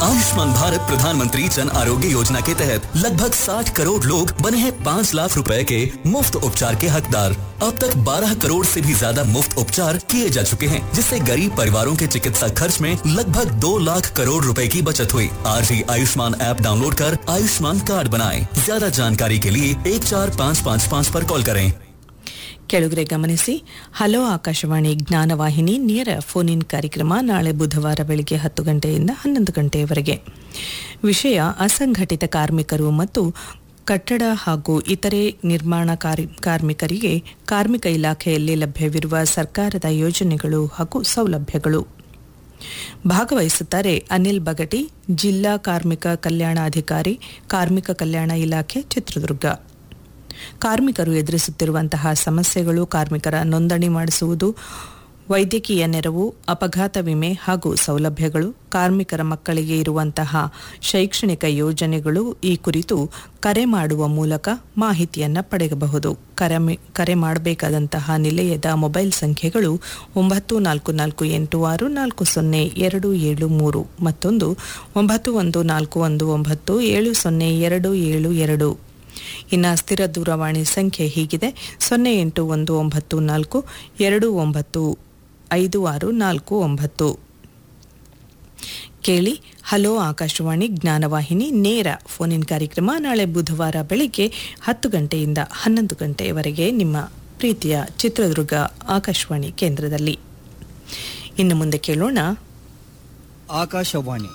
आयुष्मान भारत प्रधानमंत्री जन आरोग्य योजना के तहत लगभग 60 करोड़ लोग बने हैं 5 लाख रुपए के मुफ्त उपचार के हकदार अब तक 12 करोड़ से भी ज्यादा मुफ्त उपचार किए जा चुके हैं जिससे गरीब परिवारों के चिकित्सा खर्च में लगभग 2 लाख करोड़ रुपए की बचत हुई आज ही आयुष्मान ऐप डाउनलोड कर आयुष्मान कार्ड बनाएं ज्यादा जानकारी के लिए एक चार पाँच पाँच पाँच पर कॉल करें ಕೆಳಗರೆ ಗಮನಿಸಿ ಹಲೋ ಆಕಾಶವಾಣಿ ಜ್ಞಾನವಾಹಿನಿ ನೇರ ಫೋನ್ ಇನ್ ಕಾರ್ಯಕ್ರಮ ನಾಳೆ ಬುಧವಾರ ಬೆಳಿಗ್ಗೆ ಹತ್ತು ಗಂಟೆಯಿಂದ ಹನ್ನೊಂದು ಗಂಟೆಯವರೆಗೆ ವಿಷಯ ಅಸಂಘಟಿತ ಕಾರ್ಮಿಕರು ಮತ್ತು ಕಟ್ಟಡ ಹಾಗೂ ಇತರೆ ನಿರ್ಮಾಣ ಕಾರ್ಯ ಕಾರ್ಮಿಕರಿಗೆ ಕಾರ್ಮಿಕ ಇಲಾಖೆಯಲ್ಲಿ ಲಭ್ಯವಿರುವ ಸರ್ಕಾರದ ಯೋಜನೆಗಳು ಹಾಗೂ ಸೌಲಭ್ಯಗಳು ಭಾಗವಹಿಸುತ್ತಾರೆ ಅನಿಲ್ ಬಗಟಿ ಜಿಲ್ಲಾ ಕಾರ್ಮಿಕ ಕಲ್ಯಾಣಾಧಿಕಾರಿ ಕಾರ್ಮಿಕ ಕಲ್ಯಾಣ ಇಲಾಖೆ ಚಿತ್ರದುರ್ಗ ಕಾರ್ಮಿಕರು ಎದುರಿಸುತ್ತಿರುವಂತಹ ಸಮಸ್ಯೆಗಳು ಕಾರ್ಮಿಕರ ನೋಂದಣಿ ಮಾಡಿಸುವುದು ವೈದ್ಯಕೀಯ ನೆರವು ಅಪಘಾತ ವಿಮೆ ಹಾಗೂ ಸೌಲಭ್ಯಗಳು ಕಾರ್ಮಿಕರ ಮಕ್ಕಳಿಗೆ ಇರುವಂತಹ ಶೈಕ್ಷಣಿಕ ಯೋಜನೆಗಳು ಈ ಕುರಿತು ಕರೆ ಮಾಡುವ ಮೂಲಕ ಮಾಹಿತಿಯನ್ನು ಪಡೆಯಬಹುದು ಕರೆ ಕರೆ ಮಾಡಬೇಕಾದಂತಹ ನಿಲಯದ ಮೊಬೈಲ್ ಸಂಖ್ಯೆಗಳು ಒಂಬತ್ತು ನಾಲ್ಕು ನಾಲ್ಕು ಎಂಟು ಆರು ನಾಲ್ಕು ಸೊನ್ನೆ ಎರಡು ಏಳು ಮೂರು ಮತ್ತೊಂದು ಒಂಬತ್ತು ಒಂದು ನಾಲ್ಕು ಒಂದು ಒಂಬತ್ತು ಏಳು ಸೊನ್ನೆ ಎರಡು ಏಳು ಎರಡು ಇನ್ನು ಸ್ಥಿರ ದೂರವಾಣಿ ಸಂಖ್ಯೆ ಹೀಗಿದೆ ಸೊನ್ನೆ ಎಂಟು ಒಂದು ಒಂಬತ್ತು ನಾಲ್ಕು ಎರಡು ಒಂಬತ್ತು ಐದು ಆರು ನಾಲ್ಕು ಒಂಬತ್ತು ಕೇಳಿ ಹಲೋ ಆಕಾಶವಾಣಿ ಜ್ಞಾನವಾಹಿನಿ ನೇರ ಫೋನ್ ಇನ್ ಕಾರ್ಯಕ್ರಮ ನಾಳೆ ಬುಧವಾರ ಬೆಳಿಗ್ಗೆ ಹತ್ತು ಗಂಟೆಯಿಂದ ಹನ್ನೊಂದು ಗಂಟೆಯವರೆಗೆ ನಿಮ್ಮ ಪ್ರೀತಿಯ ಚಿತ್ರದುರ್ಗ ಆಕಾಶವಾಣಿ ಕೇಂದ್ರದಲ್ಲಿ ಇನ್ನು ಮುಂದೆ ಕೇಳೋಣ ಆಕಾಶವಾಣಿ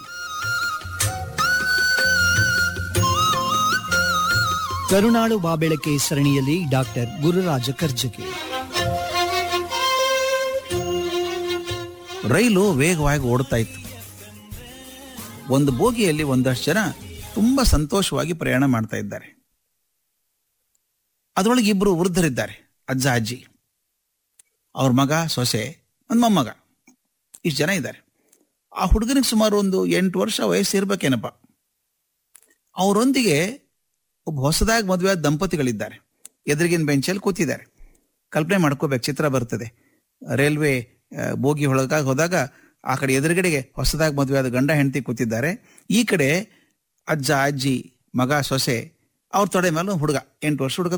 ಕರುನಾಡು ಬಾಬೆಳಕೆ ಸರಣಿಯಲ್ಲಿ ಡಾಕ್ಟರ್ ಗುರುರಾಜ ಕರ್ಜಗಿ ರೈಲು ವೇಗವಾಗಿ ಓಡ್ತಾ ಇತ್ತು ಒಂದು ಬೋಗಿಯಲ್ಲಿ ಒಂದಷ್ಟು ಜನ ತುಂಬಾ ಸಂತೋಷವಾಗಿ ಪ್ರಯಾಣ ಮಾಡ್ತಾ ಇದ್ದಾರೆ ಅದರೊಳಗೆ ಇಬ್ರು ವೃದ್ಧರಿದ್ದಾರೆ ಅಜ್ಜ ಅಜ್ಜಿ ಅವ್ರ ಮಗ ಸೊಸೆ ಒಂದು ಮೊಮ್ಮಗ ಇಷ್ಟು ಜನ ಇದ್ದಾರೆ ಆ ಹುಡುಗನಿಗೆ ಸುಮಾರು ಒಂದು ಎಂಟು ವರ್ಷ ವಯಸ್ಸು ಇರ್ಬೇಕೇನಪ್ಪ ಅವರೊಂದಿಗೆ ಒಬ್ಬ ಹೊಸದಾಗಿ ಮದುವೆಯಾದ ದಂಪತಿಗಳಿದ್ದಾರೆ ಎದುರಿಗಿನ ಬೆಂಚಲ್ಲಿ ಕೂತಿದ್ದಾರೆ ಕಲ್ಪನೆ ಮಾಡ್ಕೋಬೇಕು ಚಿತ್ರ ಬರ್ತದೆ ರೈಲ್ವೆ ಆ, ಬೋಗಿ ಒಳಗಾಗಿ ಹೋದಾಗ ಆ ಕಡೆ ಎದುರುಗಡೆಗೆ ಹೊಸದಾಗಿ ಮದುವೆಯಾದ ಗಂಡ ಹೆಂಡತಿ ಕೂತಿದ್ದಾರೆ ಈ ಕಡೆ ಅಜ್ಜ ಅಜ್ಜಿ ಮಗ ಸೊಸೆ ಅವ್ರ ತೊಡೆ ಮೇಲೆ ಒಂದು ಹುಡುಗ ಎಂಟು ವರ್ಷ ಹುಡುಗ